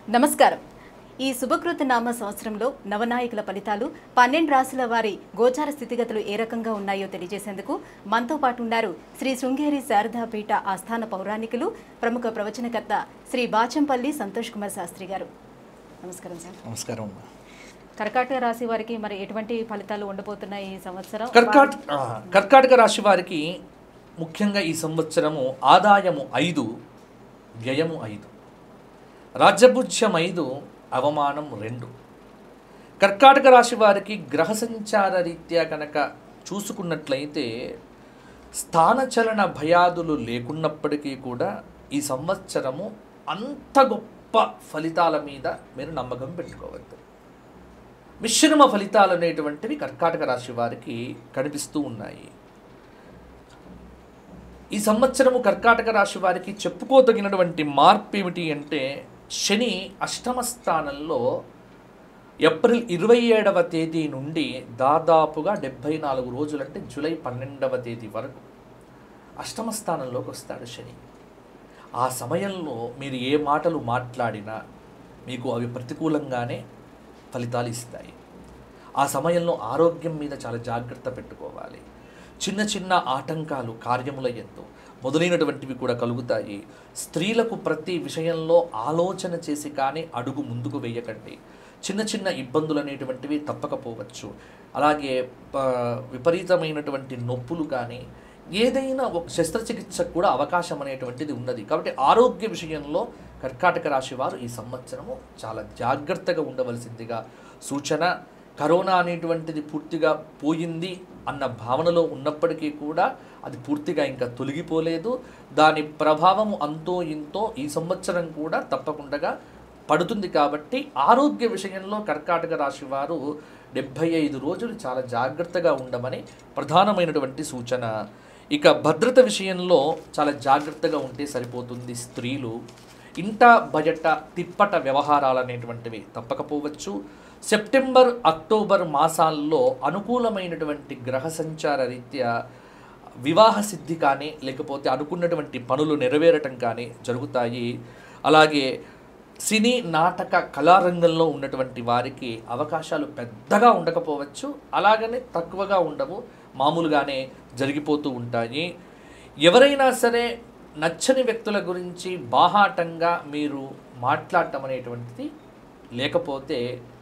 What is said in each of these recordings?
నమస్కారం ఈ శుభకృత నామ సంవత్సరంలో నవనాయకుల ఫలితాలు పన్నెండు రాసుల వారి గోచార స్థితిగతులు ఏ రకంగా ఉన్నాయో తెలియజేసేందుకు మనతో పాటు ఉన్నారు శ్రీ శృంగేరి శారదాపీఠ ఆస్థాన పౌరాణికులు ప్రముఖ ప్రవచనకర్త శ్రీ బాచంపల్లి సంతోష్ కుమార్ శాస్త్రి గారు నమస్కారం సార్ నమస్కారం అమ్మా కర్కాటక రాశి వారికి మరి ఎటువంటి ఫలితాలు ఉండబోతున్నాయి ఈ సంవత్సరం కర్కాట ఆ, కర్కాటక రాశి వారికి ముఖ్యంగా ఈ సంవత్సరము ఆదాయము ఐదు వ్యయము ఐదు రాజ్యభుజ్యం ఐదు అవమానం రెండు కర్కాటక రాశి వారికి గ్రహ సంచార రీత్యా కనుక చూసుకున్నట్లయితే స్థానచలన భయాదులు లేకున్నప్పటికీ కూడా ఈ సంవత్సరము అంత గొప్ప ఫలితాల మీద మీరు నమ్మకం పెట్టుకోవద్దు మిశ్రమ ఫలితాలు అనేటువంటివి కర్కాటక రాశి వారికి కనిపిస్తూ ఉన్నాయి ఈ సంవత్సరము కర్కాటక రాశి వారికి చెప్పుకోదగినటువంటి మార్పు ఏమిటి అంటే శని అష్టమ స్థానంలో ఏప్రిల్ ఇరవై ఏడవ తేదీ నుండి దాదాపుగా డెబ్భై నాలుగు రోజులంటే జూలై పన్నెండవ తేదీ వరకు అష్టమ స్థానంలోకి వస్తాడు శని ఆ సమయంలో మీరు ఏ మాటలు మాట్లాడినా మీకు అవి ప్రతికూలంగానే ఫలితాలు ఇస్తాయి ఆ సమయంలో ఆరోగ్యం మీద చాలా జాగ్రత్త పెట్టుకోవాలి చిన్న చిన్న ఆటంకాలు కార్యముల ఎందు మొదలైనటువంటివి కూడా కలుగుతాయి స్త్రీలకు ప్రతి విషయంలో ఆలోచన చేసి కానీ అడుగు ముందుకు వేయకండి చిన్న చిన్న ఇబ్బందులు అనేటువంటివి తప్పకపోవచ్చు అలాగే ప- విపరీతమైనటువంటి నొప్పులు కానీ ఏదైనా ఒక శస్త్రచికిత్సకు కూడా అవకాశం అనేటువంటిది ఉన్నది కాబట్టి ఆరోగ్య విషయంలో కర్కాటక రాశి వారు ఈ సంవత్సరము చాలా జాగ్రత్తగా ఉండవలసిందిగా సూచన కరోనా అనేటువంటిది పూర్తిగా పోయింది అన్న భావనలో ఉన్నప్పటికీ కూడా అది పూర్తిగా ఇంకా తొలగిపోలేదు దాని ప్రభావము అంతో ఇంతో ఈ సంవత్సరం కూడా తప్పకుండా పడుతుంది కాబట్టి ఆరోగ్య విషయంలో కర్కాటక రాశి వారు డెబ్భై ఐదు రోజులు చాలా జాగ్రత్తగా ఉండమని ప్రధానమైనటువంటి సూచన ఇక భద్రత విషయంలో చాలా జాగ్రత్తగా ఉంటే సరిపోతుంది స్త్రీలు ఇంట బయట తిప్పట వ్యవహారాలు అనేటువంటివి తప్పకపోవచ్చు సెప్టెంబర్ అక్టోబర్ మాసాల్లో అనుకూలమైనటువంటి గ్రహ సంచార రీత్యా వివాహ సిద్ధి కానీ లేకపోతే అనుకున్నటువంటి పనులు నెరవేరటం కానీ జరుగుతాయి అలాగే సినీ నాటక కళారంగంలో ఉన్నటువంటి వారికి అవకాశాలు పెద్దగా ఉండకపోవచ్చు అలాగనే తక్కువగా ఉండవు మామూలుగానే జరిగిపోతూ ఉంటాయి ఎవరైనా సరే నచ్చని వ్యక్తుల గురించి బాహాటంగా మీరు మాట్లాడటం అనేటువంటిది లేకపోతే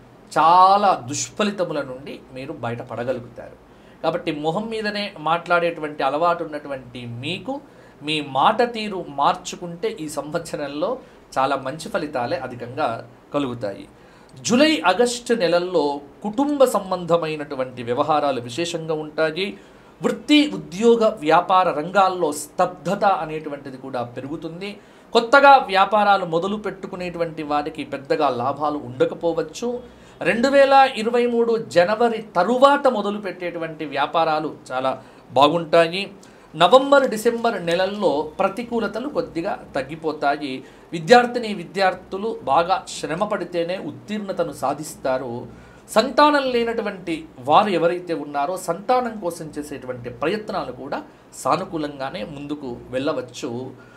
చాలా దుష్ఫలితముల నుండి మీరు బయటపడగలుగుతారు కాబట్టి మొహం మీదనే మాట్లాడేటువంటి అలవాటు ఉన్నటువంటి మీకు మీ మాట తీరు మార్చుకుంటే ఈ సంవత్సరంలో చాలా మంచి ఫలితాలే అధికంగా కలుగుతాయి జూలై ఆగస్టు నెలల్లో కుటుంబ సంబంధమైనటువంటి వ్యవహారాలు విశేషంగా ఉంటాయి వృత్తి ఉద్యోగ వ్యాపార రంగాల్లో స్తబ్దత అనేటువంటిది కూడా పెరుగుతుంది కొత్తగా వ్యాపారాలు మొదలు పెట్టుకునేటువంటి వారికి పెద్దగా లాభాలు ఉండకపోవచ్చు రెండు వేల ఇరవై మూడు జనవరి తరువాత మొదలు పెట్టేటువంటి వ్యాపారాలు చాలా బాగుంటాయి నవంబర్ డిసెంబర్ నెలల్లో ప్రతికూలతలు కొద్దిగా తగ్గిపోతాయి విద్యార్థిని విద్యార్థులు బాగా శ్రమ పడితేనే ఉత్తీర్ణతను సాధిస్తారు సంతానం లేనటువంటి వారు ఎవరైతే ఉన్నారో సంతానం కోసం చేసేటువంటి ప్రయత్నాలు కూడా సానుకూలంగానే ముందుకు వెళ్ళవచ్చు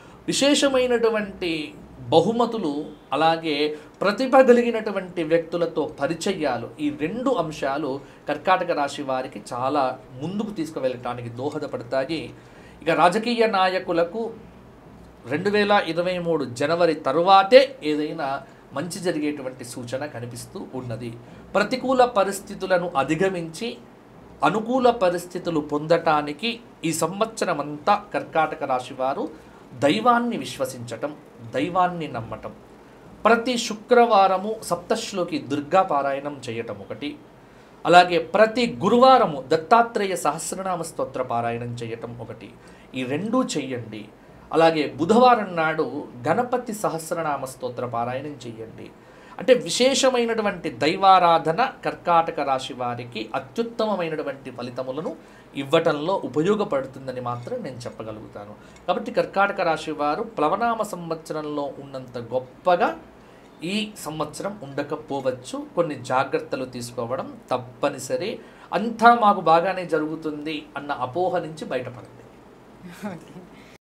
విశేషమైనటువంటి బహుమతులు అలాగే ప్రతిభ కలిగినటువంటి వ్యక్తులతో పరిచయాలు ఈ రెండు అంశాలు కర్కాటక రాశి వారికి చాలా ముందుకు తీసుకువెళ్ళటానికి దోహదపడతాయి ఇక రాజకీయ నాయకులకు రెండు వేల ఇరవై మూడు జనవరి తరువాతే ఏదైనా మంచి జరిగేటువంటి సూచన కనిపిస్తూ ఉన్నది ప్రతికూల పరిస్థితులను అధిగమించి అనుకూల పరిస్థితులు పొందటానికి ఈ సంవత్సరం అంతా కర్కాటక రాశి వారు దైవాన్ని విశ్వసించటం దైవాన్ని నమ్మటం ప్రతి శుక్రవారము సప్తశ్లోకి దుర్గా పారాయణం చేయటం ఒకటి అలాగే ప్రతి గురువారము దత్తాత్రేయ సహస్రనామ స్తోత్ర పారాయణం చేయటం ఒకటి ఈ రెండూ చెయ్యండి అలాగే బుధవారం నాడు గణపతి సహస్రనామ స్తోత్ర పారాయణం చెయ్యండి అంటే విశేషమైనటువంటి దైవారాధన కర్కాటక రాశి వారికి అత్యుత్తమమైనటువంటి ఫలితములను ఇవ్వటంలో ఉపయోగపడుతుందని మాత్రం నేను చెప్పగలుగుతాను కాబట్టి కర్కాటక రాశి వారు ప్లవనామ సంవత్సరంలో ఉన్నంత గొప్పగా ఈ సంవత్సరం ఉండకపోవచ్చు కొన్ని జాగ్రత్తలు తీసుకోవడం తప్పనిసరి అంతా మాకు బాగానే జరుగుతుంది అన్న అపోహ నుంచి బయటపడండి ఓకే